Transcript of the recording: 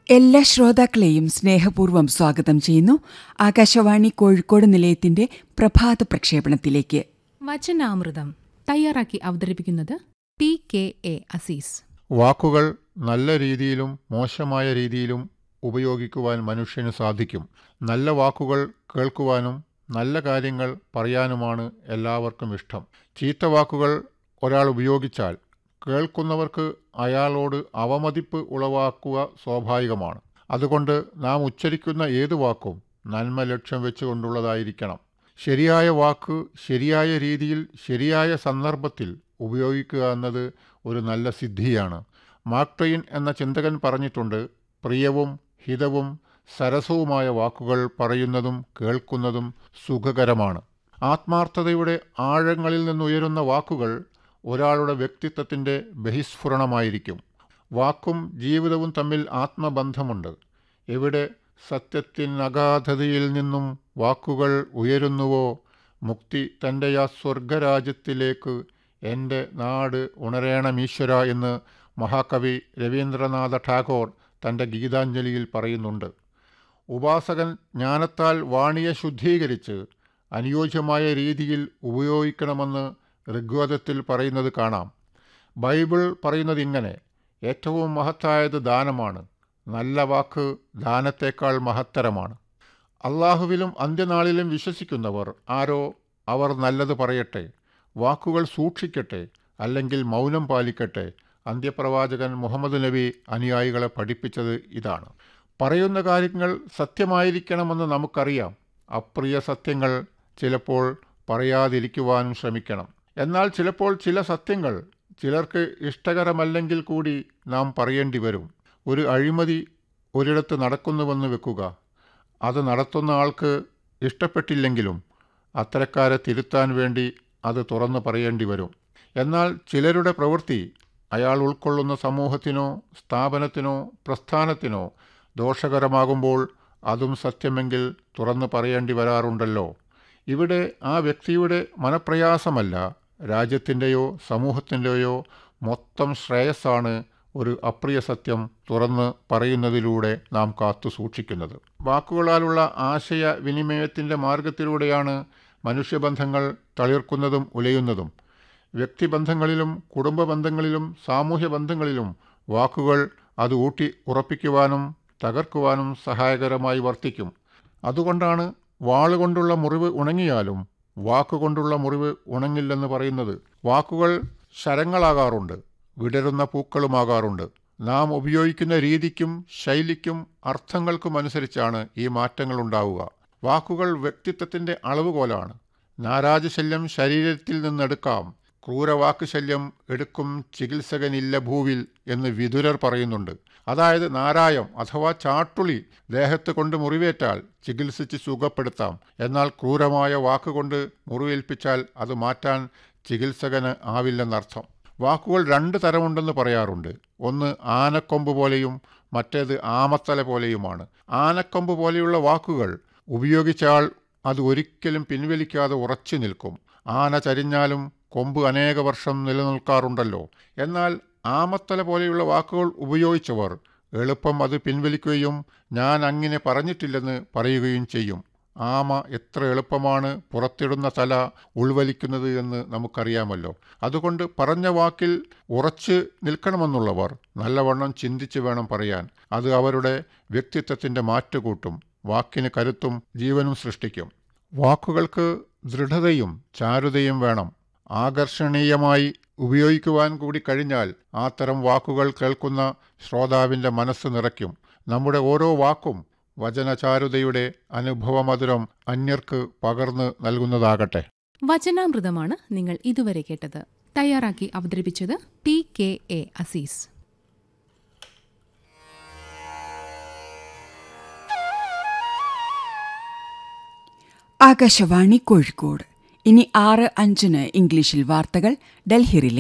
എല്ലാ ശ്രോതാക്കളെയും സ്നേഹപൂർവ്വം സ്വാഗതം ചെയ്യുന്നു ആകാശവാണി കോഴിക്കോട് നിലയത്തിന്റെ പ്രഭാത പ്രക്ഷേപണത്തിലേക്ക് വചനാമൃതം തയ്യാറാക്കി അവതരിപ്പിക്കുന്നത് പി കെ എ അസീസ് വാക്കുകൾ നല്ല രീതിയിലും മോശമായ രീതിയിലും ഉപയോഗിക്കുവാൻ മനുഷ്യന് സാധിക്കും നല്ല വാക്കുകൾ കേൾക്കുവാനും നല്ല കാര്യങ്ങൾ പറയാനുമാണ് എല്ലാവർക്കും ഇഷ്ടം ചീത്ത വാക്കുകൾ ഒരാൾ ഉപയോഗിച്ചാൽ കേൾക്കുന്നവർക്ക് അയാളോട് അവമതിപ്പ് ഉളവാക്കുക സ്വാഭാവികമാണ് അതുകൊണ്ട് നാം ഉച്ചരിക്കുന്ന ഏതു വാക്കും നന്മ ലക്ഷ്യം വെച്ചുകൊണ്ടുള്ളതായിരിക്കണം ശരിയായ വാക്ക് ശരിയായ രീതിയിൽ ശരിയായ സന്ദർഭത്തിൽ ഉപയോഗിക്കുക എന്നത് ഒരു നല്ല സിദ്ധിയാണ് മാർക്ക് ട്വെയിൻ എന്ന ചിന്തകൻ പറഞ്ഞിട്ടുണ്ട് പ്രിയവും ഹിതവും സരസവുമായ വാക്കുകൾ പറയുന്നതും കേൾക്കുന്നതും സുഖകരമാണ് ആത്മാർത്ഥതയുടെ ആഴങ്ങളിൽ നിന്നുയരുന്ന വാക്കുകൾ ഒരാളുടെ വ്യക്തിത്വത്തിൻ്റെ ബഹിസ്ഫുരണമായിരിക്കും വാക്കും ജീവിതവും തമ്മിൽ ആത്മബന്ധമുണ്ട് എവിടെ സത്യത്തിനഗാധതയിൽ നിന്നും വാക്കുകൾ ഉയരുന്നുവോ മുക്തി തൻ്റെ ആ സ്വർഗരാജ്യത്തിലേക്ക് എൻ്റെ നാട് ഉണരേണമീശ്വര എന്ന് മഹാകവി രവീന്ദ്രനാഥ ടാഗോർ തൻ്റെ ഗീതാഞ്ജലിയിൽ പറയുന്നുണ്ട് ഉപാസകൻ ജ്ഞാനത്താൽ വാണിയെ ശുദ്ധീകരിച്ച് അനുയോജ്യമായ രീതിയിൽ ഉപയോഗിക്കണമെന്ന് ഋഗ്വേദത്തിൽ പറയുന്നത് കാണാം ബൈബിൾ പറയുന്നത് ഇങ്ങനെ ഏറ്റവും മഹത്തായത് ദാനമാണ് നല്ല വാക്ക് ദാനത്തേക്കാൾ മഹത്തരമാണ് അള്ളാഹുവിലും അന്ത്യനാളിലും വിശ്വസിക്കുന്നവർ ആരോ അവർ നല്ലത് പറയട്ടെ വാക്കുകൾ സൂക്ഷിക്കട്ടെ അല്ലെങ്കിൽ മൗനം പാലിക്കട്ടെ അന്ത്യപ്രവാചകൻ മുഹമ്മദ് നബി അനുയായികളെ പഠിപ്പിച്ചത് ഇതാണ് പറയുന്ന കാര്യങ്ങൾ സത്യമായിരിക്കണമെന്ന് നമുക്കറിയാം അപ്രിയ സത്യങ്ങൾ ചിലപ്പോൾ പറയാതിരിക്കുവാനും ശ്രമിക്കണം എന്നാൽ ചിലപ്പോൾ ചില സത്യങ്ങൾ ചിലർക്ക് ഇഷ്ടകരമല്ലെങ്കിൽ കൂടി നാം പറയേണ്ടി വരും ഒരു അഴിമതി ഒരിടത്ത് നടക്കുന്നുവെന്ന് വെക്കുക അത് നടത്തുന്ന ആൾക്ക് ഇഷ്ടപ്പെട്ടില്ലെങ്കിലും അത്തരക്കാരെ തിരുത്താൻ വേണ്ടി അത് തുറന്നു പറയേണ്ടി വരും എന്നാൽ ചിലരുടെ പ്രവൃത്തി അയാൾ ഉൾക്കൊള്ളുന്ന സമൂഹത്തിനോ സ്ഥാപനത്തിനോ പ്രസ്ഥാനത്തിനോ ദോഷകരമാകുമ്പോൾ അതും സത്യമെങ്കിൽ തുറന്നു പറയേണ്ടി വരാറുണ്ടല്ലോ ഇവിടെ ആ വ്യക്തിയുടെ മനപ്രയാസമല്ല രാജ്യത്തിൻ്റെയോ സമൂഹത്തിൻ്റെയോ മൊത്തം ശ്രേയസ്സാണ് ഒരു അപ്രിയ സത്യം തുറന്ന് പറയുന്നതിലൂടെ നാം കാത്തു സൂക്ഷിക്കുന്നത് വാക്കുകളാലുള്ള ആശയ വിനിമയത്തിൻ്റെ മാർഗത്തിലൂടെയാണ് മനുഷ്യബന്ധങ്ങൾ തളിർക്കുന്നതും ഉലയുന്നതും വ്യക്തിബന്ധങ്ങളിലും കുടുംബ ബന്ധങ്ങളിലും സാമൂഹ്യ ബന്ധങ്ങളിലും വാക്കുകൾ അത് ഊട്ടി ഉറപ്പിക്കുവാനും തകർക്കുവാനും സഹായകരമായി വർത്തിക്കും അതുകൊണ്ടാണ് വാളുകൊണ്ടുള്ള മുറിവ് ഉണങ്ങിയാലും വാക്കുകൊണ്ടുള്ള മുറിവ് ഉണങ്ങില്ലെന്ന് പറയുന്നത് വാക്കുകൾ ശരങ്ങളാകാറുണ്ട് വിടരുന്ന പൂക്കളുമാകാറുണ്ട് നാം ഉപയോഗിക്കുന്ന രീതിക്കും ശൈലിക്കും അർത്ഥങ്ങൾക്കുമനുസരിച്ചാണ് ഈ മാറ്റങ്ങൾ ഉണ്ടാവുക വാക്കുകൾ വ്യക്തിത്വത്തിൻ്റെ അളവുകോലാണ് നാരാജശല്യം ശരീരത്തിൽ നിന്നെടുക്കാം ക്രൂരവാക്ക് ശല്യം എടുക്കും ചികിത്സകനില്ല ഭൂവിൽ എന്ന് വിതുരർ പറയുന്നുണ്ട് അതായത് നാരായം അഥവാ ചാട്ടുളി ദേഹത്ത് കൊണ്ട് മുറിവേറ്റാൽ ചികിത്സിച്ച് സുഖപ്പെടുത്താം എന്നാൽ ക്രൂരമായ വാക്കുകൊണ്ട് മുറിവേൽപ്പിച്ചാൽ അത് മാറ്റാൻ ചികിത്സകന് ആവില്ലെന്നർത്ഥം വാക്കുകൾ രണ്ട് തരമുണ്ടെന്ന് പറയാറുണ്ട് ഒന്ന് ആനക്കൊമ്പ് പോലെയും മറ്റേത് ആമത്തല പോലെയുമാണ് ആനക്കൊമ്പ് പോലെയുള്ള വാക്കുകൾ ഉപയോഗിച്ചാൽ അത് ഒരിക്കലും പിൻവലിക്കാതെ ഉറച്ചു നിൽക്കും ആന ചരിഞ്ഞാലും കൊമ്പ് അനേക വർഷം നിലനിൽക്കാറുണ്ടല്ലോ എന്നാൽ ആമത്തല പോലെയുള്ള വാക്കുകൾ ഉപയോഗിച്ചവർ എളുപ്പം അത് പിൻവലിക്കുകയും ഞാൻ അങ്ങനെ പറഞ്ഞിട്ടില്ലെന്ന് പറയുകയും ചെയ്യും ആമ എത്ര എളുപ്പമാണ് പുറത്തിടുന്ന തല ഉൾവലിക്കുന്നത് എന്ന് നമുക്കറിയാമല്ലോ അതുകൊണ്ട് പറഞ്ഞ വാക്കിൽ ഉറച്ച് നിൽക്കണമെന്നുള്ളവർ നല്ലവണ്ണം ചിന്തിച്ച് വേണം പറയാൻ അത് അവരുടെ വ്യക്തിത്വത്തിൻ്റെ മാറ്റുകൂട്ടും വാക്കിന് കരുത്തും ജീവനും സൃഷ്ടിക്കും വാക്കുകൾക്ക് ദൃഢതയും ചാരുതയും വേണം ആകർഷണീയമായി ഉപയോഗിക്കുവാൻ കൂടി കഴിഞ്ഞാൽ ആ തരം വാക്കുകൾ കേൾക്കുന്ന ശ്രോതാവിൻ്റെ മനസ്സ് നിറയ്ക്കും നമ്മുടെ ഓരോ വാക്കും വചനചാരുതയുടെ അനുഭവമധുരം അന്യർക്ക് പകർന്ന് നൽകുന്നതാകട്ടെ വചനാമൃതമാണ് നിങ്ങൾ ഇതുവരെ കേട്ടത് തയ്യാറാക്കി അവതരിപ്പിച്ചത് P K A Azeez Akashvani Kozhikode ഇനി ആറ് അഞ്ചിന് ഇംഗ്ലീഷിൽ വാർത്തകൾ ഡൽഹിറിലെ